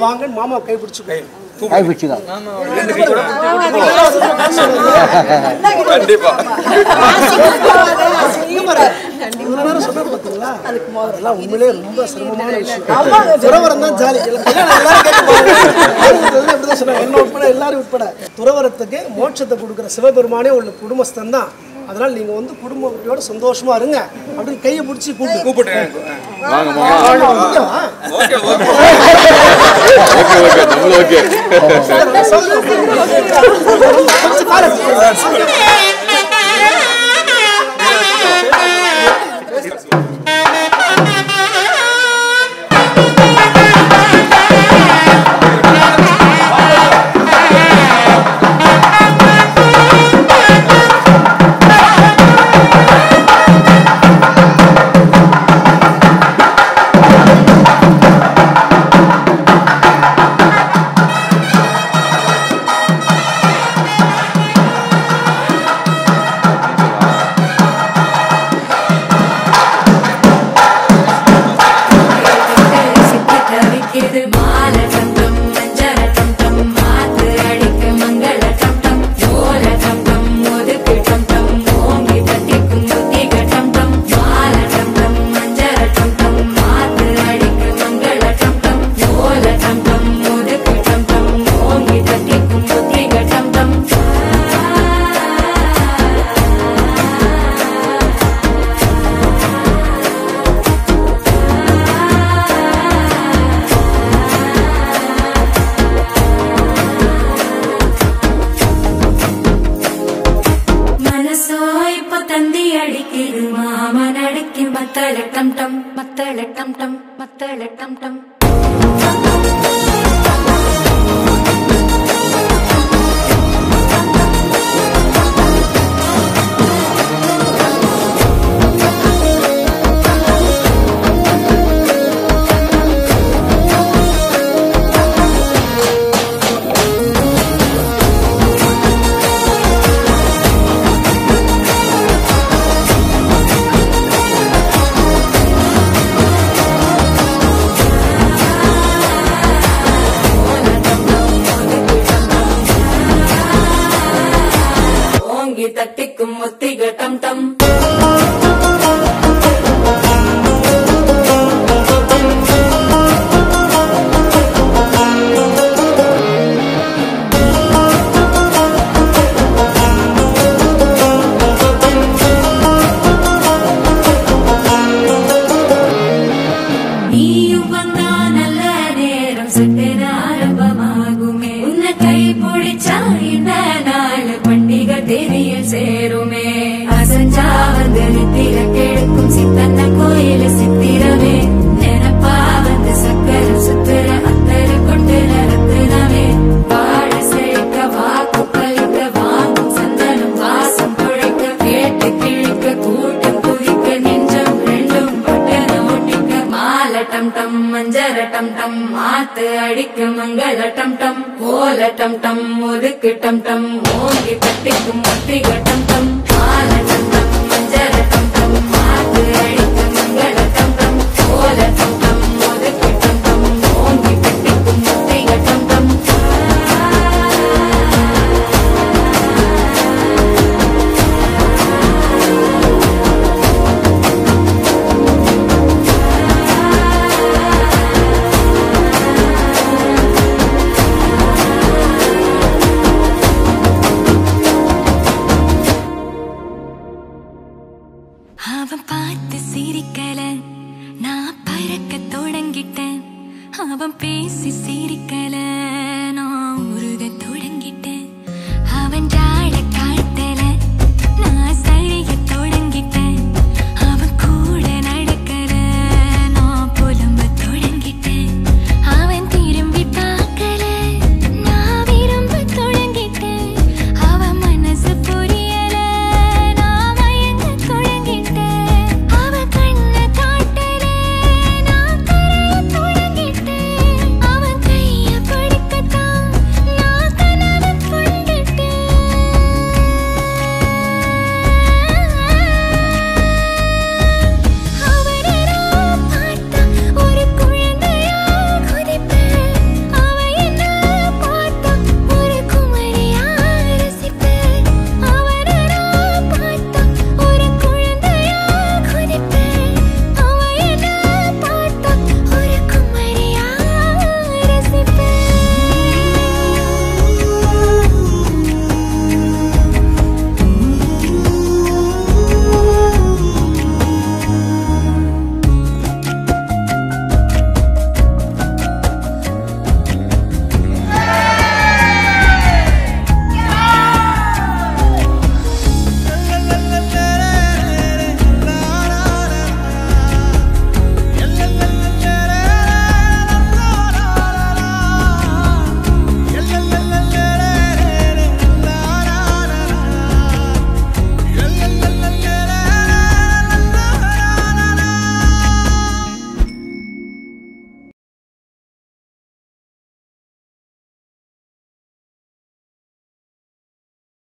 வாங்கன்னு மாமா கை பிடிச்சு கை பிடிச்சிக்கோ கண்டிப்பா இவ்வளவு நேரம் சொன்னாரு பாத்தீங்களா அதெல்லாம் உண்மையிலேயே ரொம்ப சிரமமான விஷயம் துறவரம் தான் ஜாலி இதுல கல்யாணம் எல்லாரும் கேட்க போறாங்க. இதுல இப்படிதான் சொன்னாங்க. என்ன உட்பட எல்லாரும் உட்பட துறவரத்துக்கு மோட்சத்தை கொடுக்குற சிவபெருமானே உள்ள குடும்பஸ்தன் தான் அதனால நீங்க வந்து குடும்பத்தோட சந்தோஷமா இருங்க அப்படின்னு கையை பிடிச்சி கூப்பிட்டு கூப்பிட்டேன் வாங்க மாமா இங்க வா. Okay okay okay okay Tamil okay கொஞ்சம் காலை பிடிச்சு. சித்தித்தவிக்குது மாலை சத்தம், மஞ்சள சத்தம், மாத்து அடிக்க மங்கள சத்தம், ஓல சத்தம், ஒதுக்கு சத்தம், ஓங்கி தட்டிக்கும் புத்திக சத்தம், மாலை சத்தம், மஞ்சள சத்தம், மாத்து அடிக்க மங்கள சத்தம், ஓல சத்தம், ஒதுக்கு சத்தம், ஓங்கி தட்டிக்கும் புத்திக சத்தம். மனசோ இப்ப தந்தி அடிக்குது மாமன் அடிக்கு மத்தள டம் டம் மத்தள டம் டம் மத்தள டம் டம் ஓங்கி தட்டிக்கும் ஒத்திக டம் டம் நீயும் வந்தா நல்ல நேரம் சட்டென ஆரம்பமாகுமே உன்னை கை பிடிச்சா இந்த நாள் பண்டிகை தேதியில் சேருமே அசஞ்சா வந்து நித்திர கெடுக்கும் சித்தன்ன கோயில சித்திரமே நினப்பா வந்து சக்கர சுத்துற அத்தர கொண்டு ரத்தினமே வாழ செழிக்க வாக்கு பலிக்க வாங்கும் சந்தனம் வாசம் குழைக்க கேட்டு கிழிக்க கூட்டம் குதிக்க நெஞ்சம் ரெண்டும் பட்டன ஒட்டிக்க மால டம் டம் மஞ்சர டம் டம் மாத்து அடிக்க மங்கள டம் டம் ஓல டம் டம் ஒதுக்கு டம் டம் ஓங்கி தட்டிக்கும் ஒத்திக டம் டம் மால டம் டம் மஞ்சர டம்